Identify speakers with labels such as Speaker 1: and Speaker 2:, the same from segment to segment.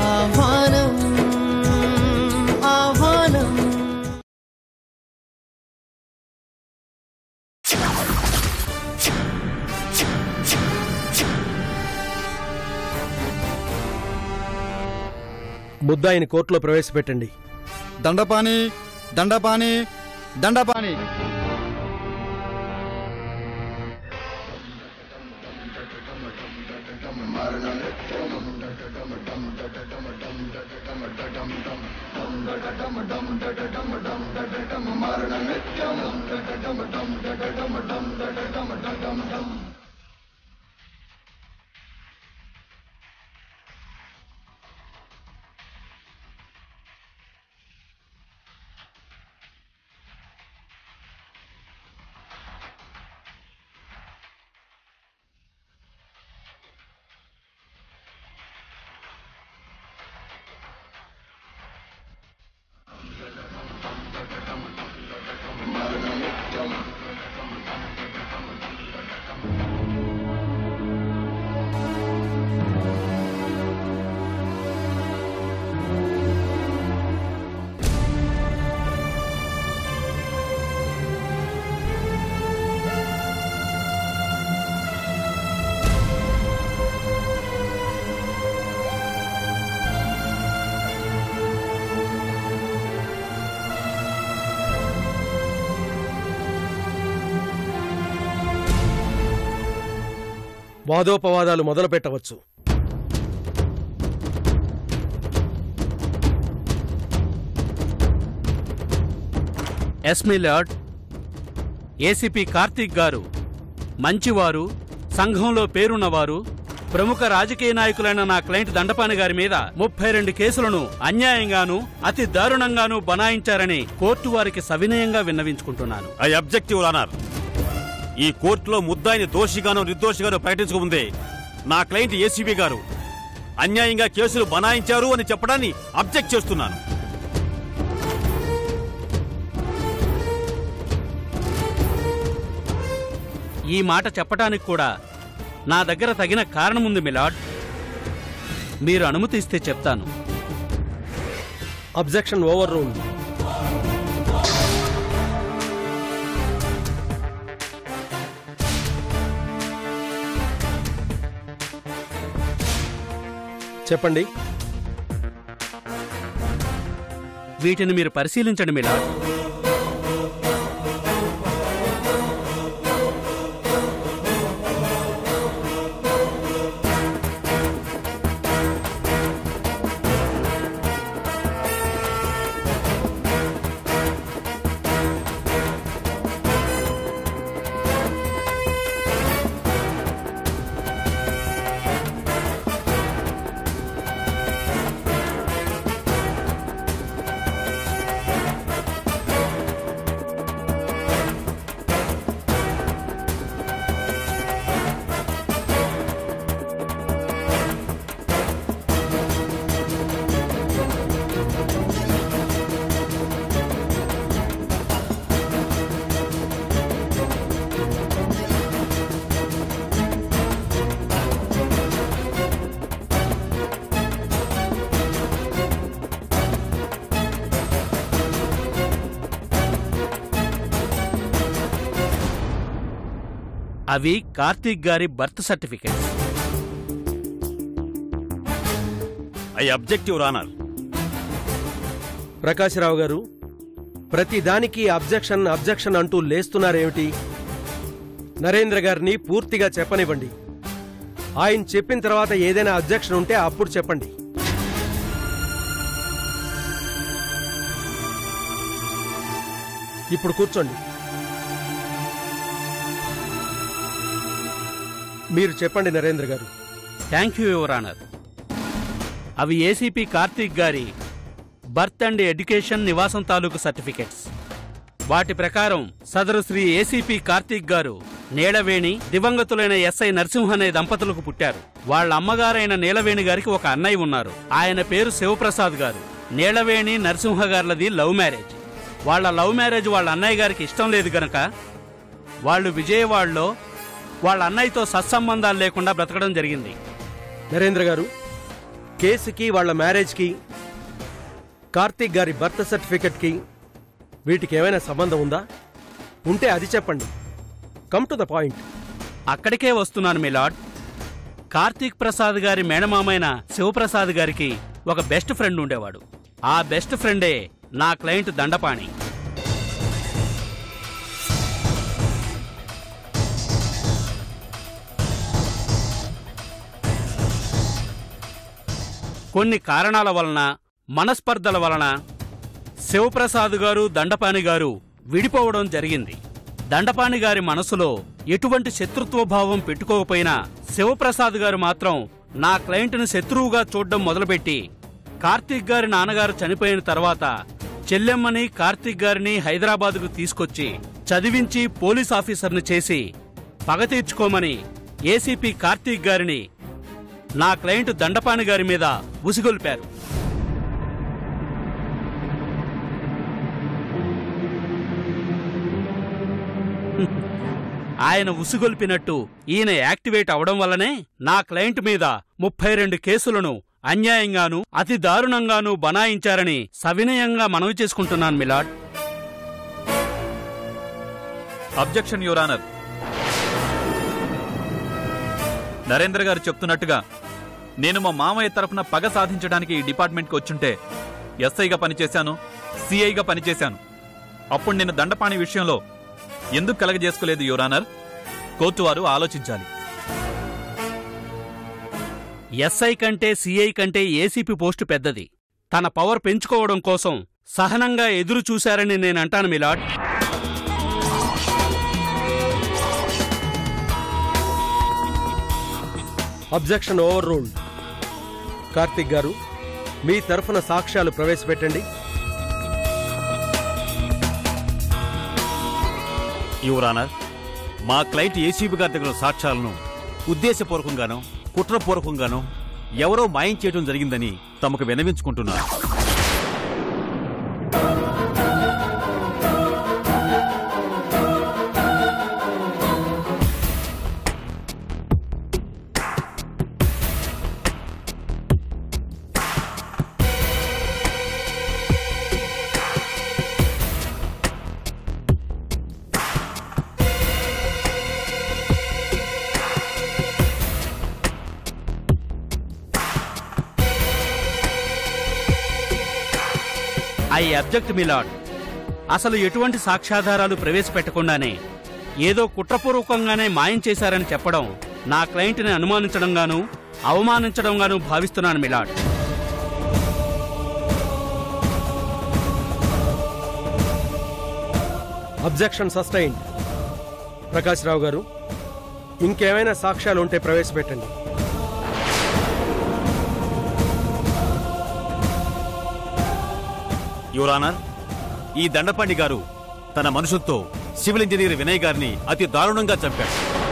Speaker 1: ఆహ్వానం ఆహ్వానం
Speaker 2: ముద్దాయిని కోర్టులో ప్రవేశపెట్టండి
Speaker 3: దండపాని దండపాని దండపాని
Speaker 2: వాదోపవాదాలు మొదలు పెట్టవచ్చు
Speaker 4: ఎస్ మిలార్డ్ ఏసీపీ కార్తీక్ గారు మంచివారు సంఘంలో పేరున్నవారు ప్రముఖ రాజకీయ నాయకులైన నా క్లయింట్ దండపాని గారి మీద ముప్పై రెండు కేసులను అన్యాయంగాను అతి దారుణంగాను బనాయించారని కోర్టు వారికి సవినయంగా విన్నవించుకుంటున్నాను
Speaker 5: ఐ అబ్జెక్టివ్ ఆనర్ ఈ కోర్టులో ముద్దాయిని దోషిగానో నిర్దోషిగానో ప్రకటించకముందే నా క్లయింట్ ఏసీబీ గారు అన్యాయంగా కేసులు బనాయించారు అని చెప్పడాన్ని అబ్జెక్ట్ చేస్తున్నాను
Speaker 4: ఈ మాట చెప్పడానికి కూడా నా దగ్గర తగిన కారణముంది మిలాడ్ మీరు అనుమతి ఇస్తే చెప్తాను
Speaker 2: అబ్జెక్షన్ ఓవర్ రూల్ చెప్పండి
Speaker 4: వీటిని మీరు పరిశీలించండి మిలాడ్ అవి కార్తీక్ గారి birth certificate
Speaker 5: I objective honour
Speaker 2: Prakasha Rao గారు ప్రతి దానికి అబ్జెక్షన్ అబ్జెక్షన్ అంటూ లేస్తున్నారేమిటి నరేంద్ర గారిని పూర్తిగా చెప్పనివ్వండి ఆయన చెప్పిన తర్వాత ఏదైనా అబ్జెక్షన్ ఉంటే అప్పుడు చెప్పండి ఇప్పుడు కూర్చోండి మీరు చెప్పండి నరేంద్ర గారు
Speaker 4: థ్యాంక్ యూ యువర్ ఆనర్ అవి ఏసీపీ కార్తీక్ గారి బర్త్ అండ్ ఎడ్యుకేషన్ నివాసం తాలూకు సర్టిఫికెట్స్ వాటి ప్రకారం సదరు శ్రీ ఏసీపీ కార్తీక్ గారు నీలవేణి దివంగతులైన ఎస్ఐ నరసింహ అనే దంపతులకు పుట్టారు వాళ్ళ అమ్మగారైన నీలవేణి గారికి ఒక అన్నయ్య ఉన్నారు ఆయన పేరు శివప్రసాద్ గారు నీలవేణి నరసింహ గారులది లవ్ మ్యారేజ్ వాళ్ళ లవ్ మ్యారేజ్ వాళ్ళ అన్నయ్య గారికి ఇష్టం లేదు గనక వాళ్ళు విజయవాడలో వాళ్ళ అన్నయ్యతో సత్సంబంధాలు లేకుండా బ్రతకడం జరిగింది
Speaker 2: నరేంద్ర గారు కేసుకి వాళ్ళ మ్యారేజ్కి కార్తీక్ గారి బర్త్ సర్టిఫికెట్కి వీటికి ఏమైనా సంబంధం ఉందా ఉంటే అది చెప్పండి కమ్ టు ద పాయింట్
Speaker 4: అక్కడికే వస్తున్నాను మిలాడ్ కార్తీక్ ప్రసాద్ గారి మేనమామైన శివప్రసాద్ గారికి ఒక బెస్ట్ ఫ్రెండ్ ఉండేవాడు ఆ బెస్ట్ ఫ్రెండే నా క్లయింట్ దండపాణి కొన్ని కారణాల వలన మనస్పర్ధల వలన శివప్రసాద్ గారు దండపాణి గారు విడిపోవడం జరిగింది దండపాణి గారి మనసులో ఎటువంటి శత్రుత్వ భావం పెట్టుకోకపోయినా శివప్రసాద్ గారు మాత్రం నా క్లయింట్ని శత్రువుగా చూడడం మొదలుపెట్టి కార్తీక్ గారి నాన్నగారు చనిపోయిన తర్వాత చెల్లెమ్మని కార్తీక్ గారిని హైదరాబాదుకు తీసుకొచ్చి చదివించి పోలీస్ ఆఫీసర్ని చేసి పగ తీర్చుకోమని ఏసీపీ కార్తీక్ గారిని నా క్లయింట్ దండపాణి గారి మీద ఉసిగొల్పారు ఆయన ఉసిగొల్పినట్టు ఈయన యాక్టివేట్ అవడం వల్లనే నా క్లయింట్ మీద ముప్పై రెండు కేసులను అన్యాయంగానూ అతి దారుణంగానూ బనాయించారని సవినయంగా మనవి చేసుకుంటున్నాను మిలాడ్
Speaker 1: అబ్జెక్షన్ యువరానర్ నరేంద్ర గారు చెప్తున్నట్టుగా నేను మా మామయ్య తరఫున పగ సాధించడానికి ఈ డిపార్ట్మెంట్కి వచ్చుంటే ఎస్ఐగా పనిచేశాను సిఐగా పనిచేశాను అప్పుడు నేను దండపాణి విషయంలో ఎందుకు కలగజేసుకోలేదు యువరానర్ కోర్టు వారు ఆలోచించాలి
Speaker 4: ఎస్ఐ కంటే సిఐ కంటే ఏసీపీ పోస్టు పెద్దది తన పవర్ పెంచుకోవడం కోసం సహనంగా ఎదురు చూశారని నేనంటాను milord
Speaker 2: objection overruled Karthik గారు మీ తరఫున సాక్ష్యాలు ప్రవేశపెట్టండి
Speaker 5: యువరానర్ మా క్లయింట్ ఏసీబీ గారి దగ్గర ఉన్న సాక్ష్యాలను ఉద్దేశపూర్వకంగానో కుట్రపూర్వకంగానో ఎవరో మాయం చేయడం జరిగిందని తమకు వినవించుకుంటున్నారు
Speaker 4: ఐ అబ్జెక్ట్ మిలాడ్ అసలు ఎటువంటి సాక్ష్యాధారాలు ప్రవేశపెట్టకుండానే ఏదో కుట్రపూర్వకంగానే మాయం చేశారని చెప్పడం నా క్లయింట్ని అనుమానించడంగాను అవమానించడంగాను భావిస్తున్నాను milord
Speaker 2: objection sustained Prakash Rao గారు ఇంకేమైనా సాక్ష్యాలు ఉంటే ప్రవేశపెట్టండి
Speaker 5: యువరానర్ ఈ దండపాండి గారు తన మనుషులతో సివిల్ ఇంజనీర్ వినయ్ గారిని అతి దారుణంగా చంపాడు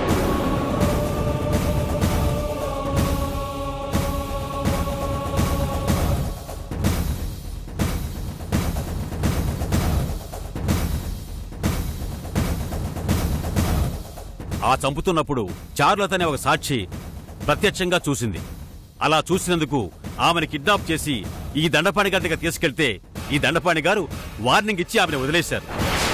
Speaker 5: ఆ చంపుతున్నప్పుడు చారులత అనే ఒక సాక్షి ప్రత్యక్షంగా చూసింది అలా చూసినందుకు ఆమెను కిడ్నాప్ చేసి ఈ దండపాణి గారి దగ్గర తీసుకెళ్తే ఈ దండపాణి గారు వార్నింగ్ ఇచ్చి ఆమెను వదిలేశారు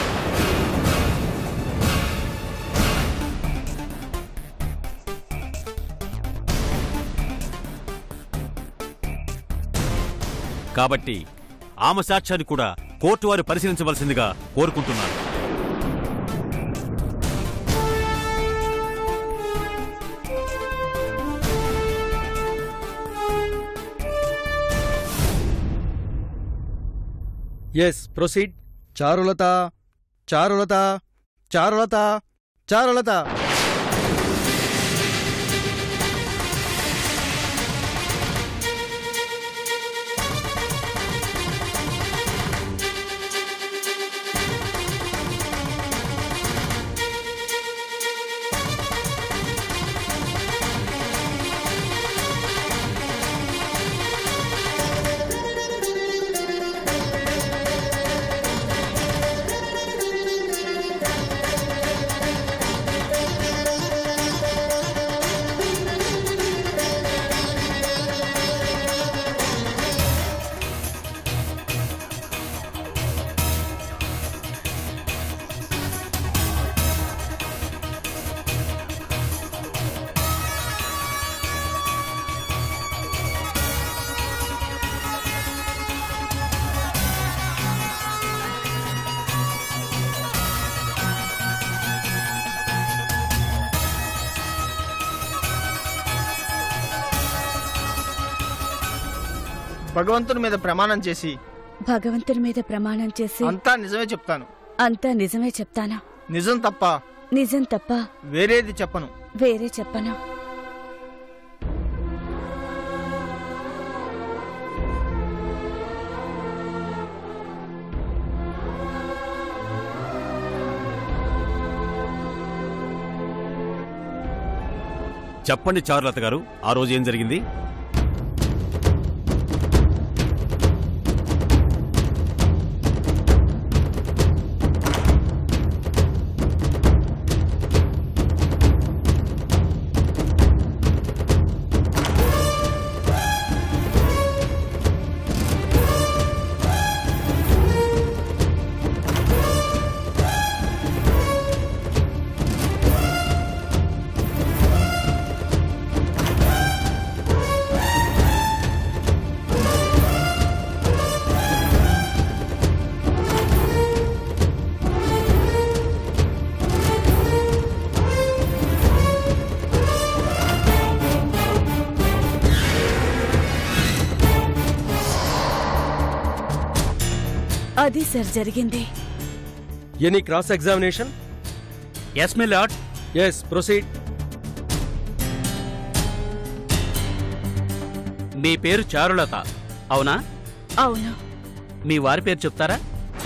Speaker 5: కాబట్టి ఆమె సాక్ష్యాన్ని కూడా కోర్టు వారు పరిశీలించవలసిందిగా కోరుకుంటున్నాను
Speaker 2: ఎస్ ప్రొసీడ్
Speaker 3: చారులత చారులత చారులత చారులత
Speaker 6: భగవంతుని మీద ప్రమాణం చేసి
Speaker 7: భగవంతుని మీద ప్రమాణం చేసి
Speaker 6: అంతా నిజమే చెప్తాను
Speaker 7: అంతా నిజమే చెప్తాను
Speaker 6: నిజం తప్ప
Speaker 7: నిజం తప్ప
Speaker 6: వేరేది చెప్పను
Speaker 7: వేరే చెప్పను
Speaker 5: చెప్పండి చారులత గారు ఆ రోజు ఏం జరిగింది
Speaker 7: అది సార్ జరిగింది
Speaker 2: any cross examination
Speaker 4: yes my lord
Speaker 2: yes proceed
Speaker 4: మీ పేరు చారులత అవునా
Speaker 7: అవును
Speaker 4: మీ వారి పేరు చెప్తారా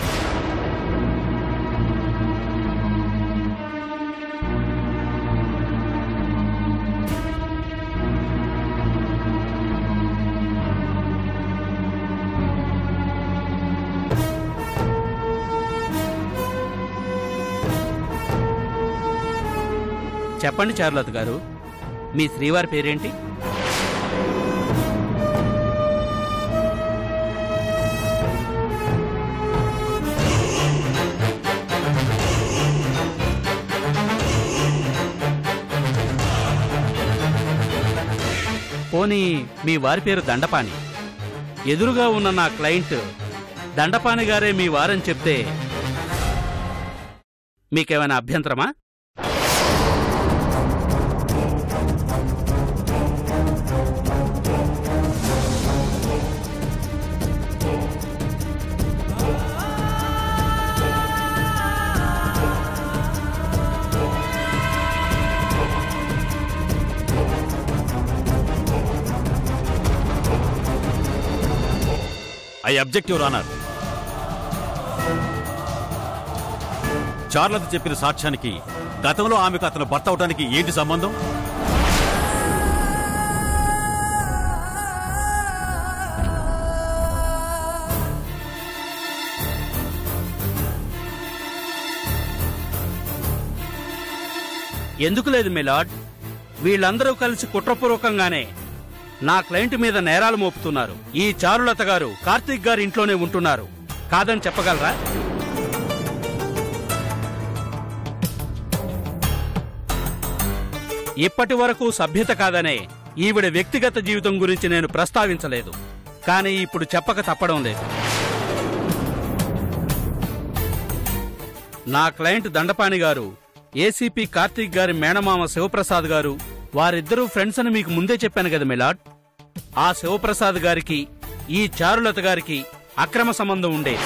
Speaker 4: చెప్పండి చారులత గారు మీ శ్రీవారి పేరేంటి పోనీ మీ వారి పేరు దండపాణి ఎదురుగా ఉన్న నా క్లయింట్ దండపాణి గారే మీ వారని చెప్తే మీకేమైనా అభ్యంతరమా
Speaker 5: ఐ అబ్జెక్టివ్ రానర్ చార్లత చెప్పిన సాక్ష్యానికి గతంలో ఆమెకు అతను భర్త అవడానికి ఏంటి సంబంధం
Speaker 4: ఎందుకు లేదు మిలాడ్ వీళ్ళందరూ కలిసి కుట్రపూర్వకంగానే నా క్లయింట్ మీద నేరాలు మోపుతున్నారు ఈ చారులత గారు కార్తీక్ గారి ఇంట్లోనే ఉంటున్నారు కాదని చెప్పగలరా ఇప్పటి వరకు సభ్యత కాదనే ఈవిడ వ్యక్తిగత జీవితం గురించి నేను ప్రస్తావించలేదు కానీ ఇప్పుడు చెప్పక తప్పడం లేదు నా క్లయింట్ దండపాణి గారు ఏసీపీ కార్తీక్ గారి మేనమామ శివప్రసాద్ గారు వారిద్దరూ ఫ్రెండ్స్ అని మీకు ముందే చెప్పాను కదా మిలాడ్ ఆ శివప్రసాద్ గారికి ఈ చారులత గారికి అక్రమ సంబంధం ఉండేది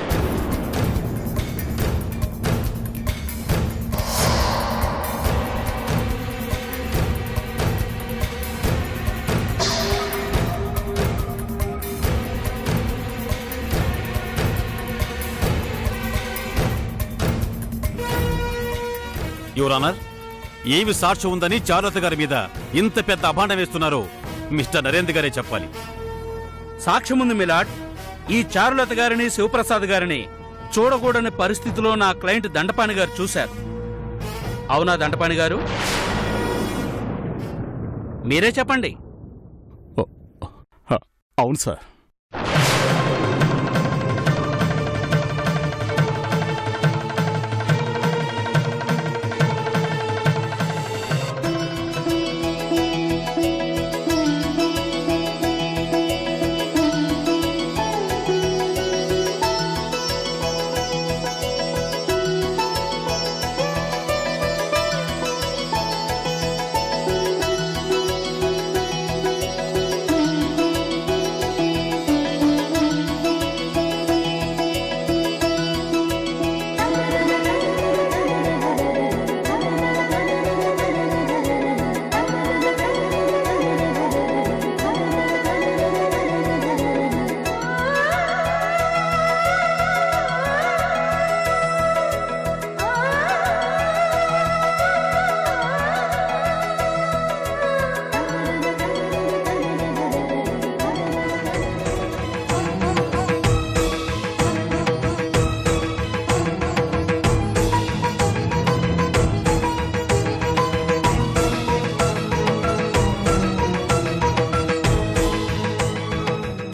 Speaker 5: యువర్ ఆనర్ ఏమి సాక్ష్యం ఉందని చారులత గారి మీద ఇంత పెద్ద అభాండం వేస్తున్నారో మిస్టర్ నరేంద్ర గారే చెప్పాలి
Speaker 4: సాక్ష్యముంది మిలాడ్ ఈ చారులత గారిని శివప్రసాద్ గారిని చూడకూడని పరిస్థితిలో నా క్లయింట్ దండపాణి గారు చూశారు అవునా దండపాణి గారు మీరే చెప్పండి
Speaker 3: అవును సార్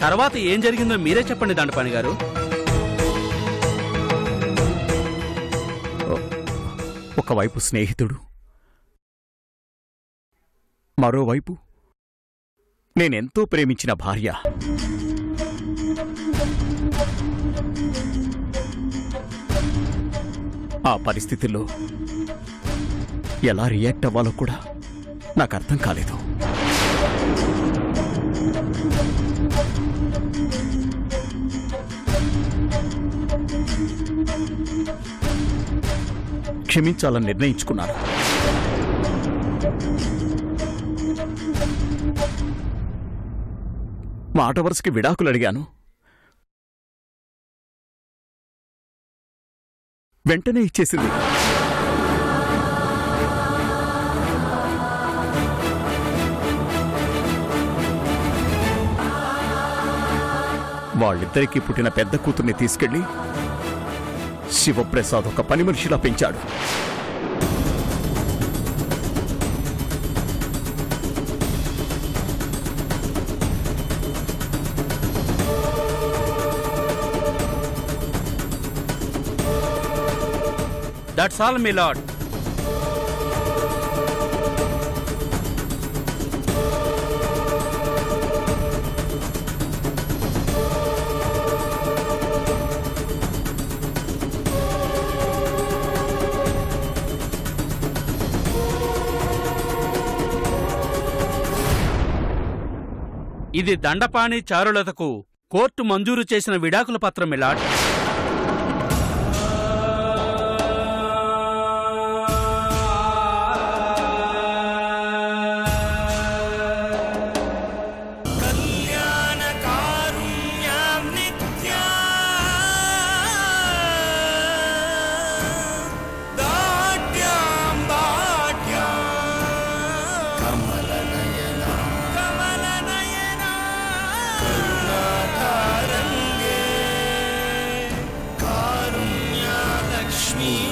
Speaker 4: తర్వాత ఏం జరిగిందో మీరే చెప్పండి దండపాణి గారు
Speaker 8: ఒకవైపు స్నేహితుడు మరోవైపు నేనెంతో ప్రేమించిన భార్య ఆ పరిస్థితుల్లో ఎలా రియాక్ట్ అవ్వాలో కూడా నాకు అర్థం కాలేదు క్షమించాలని నిర్ణయించుకున్నాను మాట వరుసకి విడాకులు అడిగాను వెంటనే ఇచ్చేసింది వాళ్ళిద్దరికీ పుట్టిన పెద్ద కూతుర్ని తీసుకెళ్లి శివప్రసాద్ ఒక పని మనిషిలా పెంచాడు
Speaker 4: దట్స్ ఆల్ మీ లాడ్ ఇది దండపాణి చారులతకు కోర్టు మంజూరు చేసిన విడాకుల పత్రం మిలాడ్
Speaker 9: లక్ష్మీ